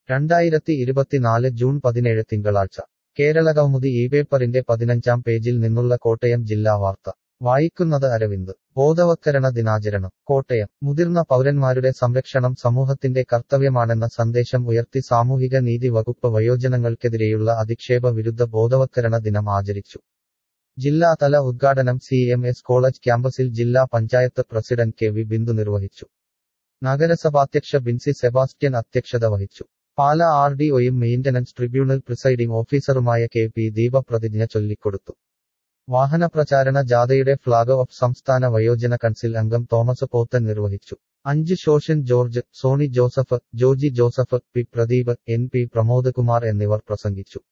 രണ്ടായിരത്തി ഇരുപത്തിനാല് ജൂൺ പതിനേഴ് തിങ്കളാഴ്ച കേരളകൗമുദി ഈ പേപ്പറിന്റെ പതിനഞ്ചാം പേജിൽ നിന്നുള്ള കോട്ടയം ജില്ലാ വാർത്ത വായിക്കുന്നത് അരവിന്ദ് ബോധവത്കരണ ദിനാചരണം കോട്ടയം മുതിർന്ന പൗരന്മാരുടെ സംരക്ഷണം സമൂഹത്തിന്റെ കർത്തവ്യമാണെന്ന സന്ദേശം ഉയർത്തി സാമൂഹിക നീതി വകുപ്പ് വയോജനങ്ങൾക്കെതിരെയുള്ള അധിക്ഷേപ വിരുദ്ധ ബോധവത്കരണ ദിനം ആചരിച്ചു ജില്ലാതല ഉദ്ഘാടനം സി എം എസ് കോളേജ് ക്യാമ്പസിൽ ജില്ലാ panchayat president K V Bindu നിർവഹിച്ചു നഗരസഭാധ്യക്ഷ ബിൻസി സെബാസ്റ്റ്യൻ അധ്യക്ഷത വഹിച്ചു പാല ആർ ഡി ഒയും മെയിന്റനൻസ് ട്രിബ്യൂണൽ പ്രിസൈഡിംഗ് ഓഫീസറുമായ കെ പി ദീപ പ്രതിജ്ഞ ചൊല്ലിക്കൊടുത്തു വാഹന പ്രചാരണ ജാഥയുടെ ഫ്ളാഗ് ഓഫ് സംസ്ഥാന വയോജന കൺസിൽ അംഗം തോമസ് പോത്തൻ നിർവഹിച്ചു അഞ്ച് Shoshan George Sony Joseph Joji Joseph P Pradeep N P Pramod Kumar എന്നിവർ പ്രസംഗിച്ചു